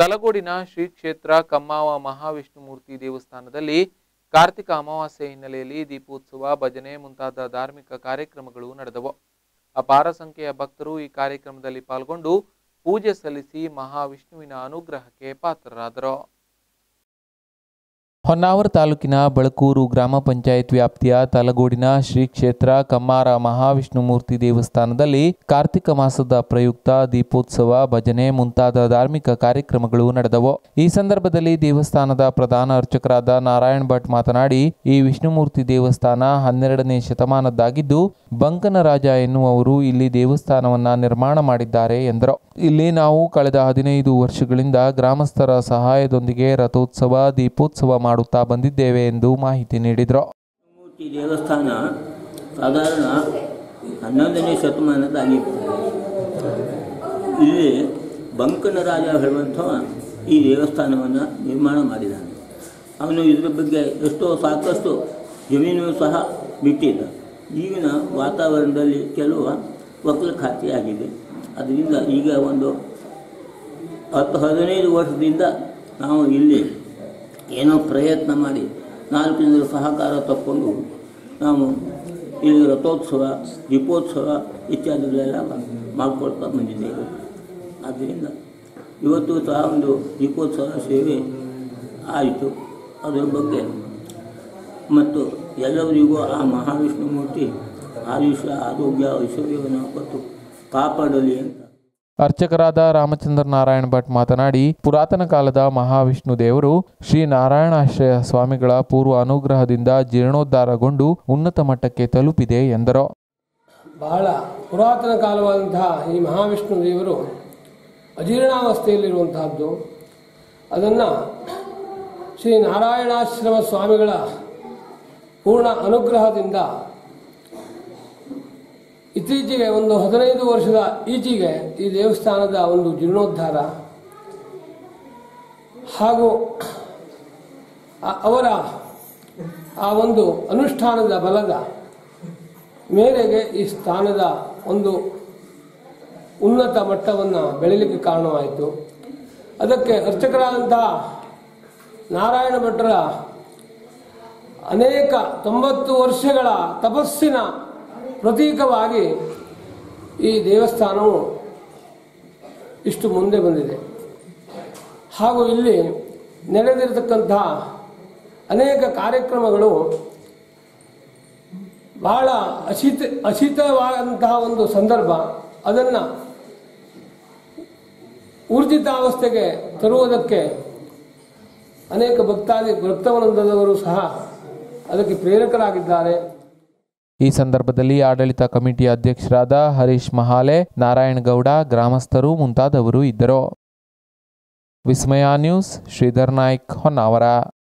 ತಲಗೋಡಿನ ಶ್ರೀ ಕ್ಷೇತ್ರ ಕಮ್ಮಾವ ಮಹಾವಿಷ್ಣುಮೂರ್ತಿ ದೇವಸ್ಥಾನದಲ್ಲಿ ಕಾರ್ತಿಕ ಅಮಾವಾಸ್ಯೆ ಹಿನ್ನೆಲೆಯಲ್ಲಿ ದೀಪೋತ್ಸವ ಭಜನೆ ಮುಂತಾದ ಧಾರ್ಮಿಕ ಕಾರ್ಯಕ್ರಮಗಳು ನಡೆದವು ಅಪಾರ ಸಂಖ್ಯೆಯ ಭಕ್ತರು ಈ ಕಾರ್ಯಕ್ರಮದಲ್ಲಿ ಪಾಲ್ಗೊಂಡು ಪೂಜೆ ಸಲ್ಲಿಸಿ ಮಹಾವಿಷ್ಣುವಿನ ಅನುಗ್ರಹಕ್ಕೆ ಪಾತ್ರರಾದರು ಹೊನ್ನಾವರ ತಾಲೂಕಿನ ಬಳಕೂರು ಗ್ರಾಮ ಪಂಚಾಯತ್ ವ್ಯಾಪ್ತಿಯ ತಲಗೋಡಿನ ಶ್ರೀ ಕ್ಷೇತ್ರ ಕಮ್ಮಾರ ಮಹಾವಿಷ್ಣುಮೂರ್ತಿ ದೇವಸ್ಥಾನದಲ್ಲಿ ಕಾರ್ತಿಕ ಮಾಸದ ಪ್ರಯುಕ್ತ ದೀಪೋತ್ಸವ ಭಜನೆ ಮುಂತಾದ ಧಾರ್ಮಿಕ ಕಾರ್ಯಕ್ರಮಗಳು ನಡೆದವು ಈ ಸಂದರ್ಭದಲ್ಲಿ ದೇವಸ್ಥಾನದ ಪ್ರಧಾನ ಅರ್ಚಕರಾದ ನಾರಾಯಣ್ ಭಟ್ ಮಾತನಾಡಿ ಈ ವಿಷ್ಣುಮೂರ್ತಿ ದೇವಸ್ಥಾನ ಹನ್ನೆರಡನೇ ಶತಮಾನದ್ದಾಗಿದ್ದು ಬಂಕನ ರಾಜ ಎನ್ನುವವರು ಇಲ್ಲಿ ದೇವಸ್ಥಾನವನ್ನ ನಿರ್ಮಾಣ ಮಾಡಿದ್ದಾರೆ ಎಂದರು ಇಲ್ಲಿ ನಾವು ಕಳೆದ ಹದಿನೈದು ವರ್ಷಗಳಿಂದ ಗ್ರಾಮಸ್ಥರ ಸಹಾಯದೊಂದಿಗೆ ರಥೋತ್ಸವ ದೀಪೋತ್ಸವ ಮಾಡುತ್ತಾ ಬಂದಿದ್ದೇವೆ ಎಂದು ಮಾಹಿತಿ ನೀಡಿದರು ಮೂರ್ತಿ ದೇವಸ್ಥಾನ ಸಾಧಾರಣ ಹನ್ನೊಂದನೇ ಶತಮಾನದಾಗಿತ್ತು ಇಲ್ಲಿ ಬಂಕನ ರಾಜ ಹೇಳುವಂಥವ ಈ ದೇವಸ್ಥಾನವನ್ನು ನಿರ್ಮಾಣ ಮಾಡಿದ್ದಾನೆ ಅವನು ಇದರ ಬಗ್ಗೆ ಎಷ್ಟೋ ಸಾಕಷ್ಟು ಜಮೀನು ಸಹ ಬಿಟ್ಟಿದ್ದ ಈಗಿನ ವಾತಾವರಣದಲ್ಲಿ ಕೆಲವು ವಕ್ಲಖಾತಿಯಾಗಿದೆ ಅದರಿಂದ ಈಗ ಒಂದು ಹತ್ತು ಹದಿನೈದು ವರ್ಷದಿಂದ ನಾವು ಇಲ್ಲಿ ಏನೋ ಪ್ರಯತ್ನ ಮಾಡಿ ನಾಲ್ಕು ಜನರ ಸಹಕಾರ ತಕ್ಕೊಂಡು ನಾವು ಇಲ್ಲಿ ರಥೋತ್ಸವ ದೀಪೋತ್ಸವ ಇತ್ಯಾದಿಗಳೆಲ್ಲ ಮಾಡ್ಕೊಳ್ತಾ ಬಂದಿದ್ದೇವೆ ಆದ್ದರಿಂದ ಇವತ್ತು ಸಹ ಒಂದು ದೀಪೋತ್ಸವ ಸೇವೆ ಆಯಿತು ಅದರ ಬಗ್ಗೆ ಮತ್ತು ಎಲ್ಲರಿಗೂ ಆ ಮಹಾವಿಷ್ಣು ಮೂರ್ತಿ ಆಯುಷ್ಯ ಆರೋಗ್ಯ ಐಶ್ವರ್ಯವನ್ನು ಕೊಟ್ಟು ಕಾಪಾಡಲಿ ಅಂತ ಅರ್ಚಕರಾದ ರಾಮಚಂದ್ರ ನಾರಾಯಣ ಭಟ್ ಮಾತನಾಡಿ ಪುರಾತನ ಕಾಲದ ಮಹಾವಿಷ್ಣು ದೇವರು ಶ್ರೀ ನಾರಾಯಣಾಶ್ರಯ ಸ್ವಾಮಿಗಳ ಪೂರ್ವ ಅನುಗ್ರಹದಿಂದ ಜೀರ್ಣೋದ್ಧಾರಗೊಂಡು ಉನ್ನತ ಮಟ್ಟಕ್ಕೆ ತಲುಪಿದೆ ಎಂದರು ಬಹಳ ಪುರಾತನ ಕಾಲವಾದಂತಹ ಈ ಮಹಾವಿಷ್ಣು ದೇವರು ಅಜೀರ್ಣಾವಸ್ಥೆಯಲ್ಲಿರುವಂತಹದ್ದು ಅದನ್ನು ಶ್ರೀ ನಾರಾಯಣಾಶ್ರಮ ಸ್ವಾಮಿಗಳ ಪೂರ್ಣ ಅನುಗ್ರಹದಿಂದ ಇತ್ತೀಚೆಗೆ ಒಂದು ಹದಿನೈದು ವರ್ಷದ ಈಚೆಗೆ ಈ ದೇವಸ್ಥಾನದ ಒಂದು ಜೀರ್ಣೋದ್ಧಾರ ಹಾಗೂ ಆ- ಅವರ ಆ ಒಂದು ಅನುಷ್ಠಾನದ ಬಲದ ಮೇರೆಗೆ ಈ ಸ್ಥಾನದ ಒಂದು ಉನ್ನತ ಮಟ್ಟವನ್ನು ಬೆಳೀಲಿಕ್ಕೆ ಕಾರಣವಾಯಿತು ಅದಕ್ಕೆ ಅರ್ಚಕರಾದಂತಹ ನಾರಾಯಣ ಭಟ್ರ ಅನೇಕ ತೊಂಬತ್ತು ವರ್ಷಗಳ ತಪಸ್ಸಿನ ಪ್ರತೀಕವಾಗಿ ಈ ದೇವಸ್ಥಾನವು ಇಷ್ಟು ಮುಂದೆ ಬಂದಿದೆ ಹಾಗೂ ಇಲ್ಲಿ ನೆಲೆದಿರತಕ್ಕಂತಹ ಅನೇಕ ಕಾರ್ಯಕ್ರಮಗಳು ಬಹಳ ಅಶಿತ ಅಶಿತವಾದಂತಹ ಒಂದು ಸಂದರ್ಭ ಅದನ್ನು ಊರ್ಜಿತಾವಸ್ಥೆಗೆ ತರುವುದಕ್ಕೆ ಅನೇಕ ಭಕ್ತಾದಿ ಭಕ್ತವೃಂದದವರು ಸಹ ಅದಕ್ಕೆ ಪ್ರೇರಕರಾಗಿದ್ದಾರೆ ಈ ಸಂದರ್ಭದಲ್ಲಿ ಆಡಳಿತ ಕಮಿಟಿಯ ಅಧ್ಯಕ್ಷರಾದ ಹರೀಶ್ ಮಹಾಲೆ ನಾರಾಯಣ ಗೌಡ ಗ್ರಾಮಸ್ಥರು ಮುಂತಾದವರು ಇದ್ದರು ವಿಸ್ಮಯ ನ್ಯೂಸ್ ಶ್ರೀಧರ್ ನಾಯ್ಕ್ ಹೊನ್ನಾವರ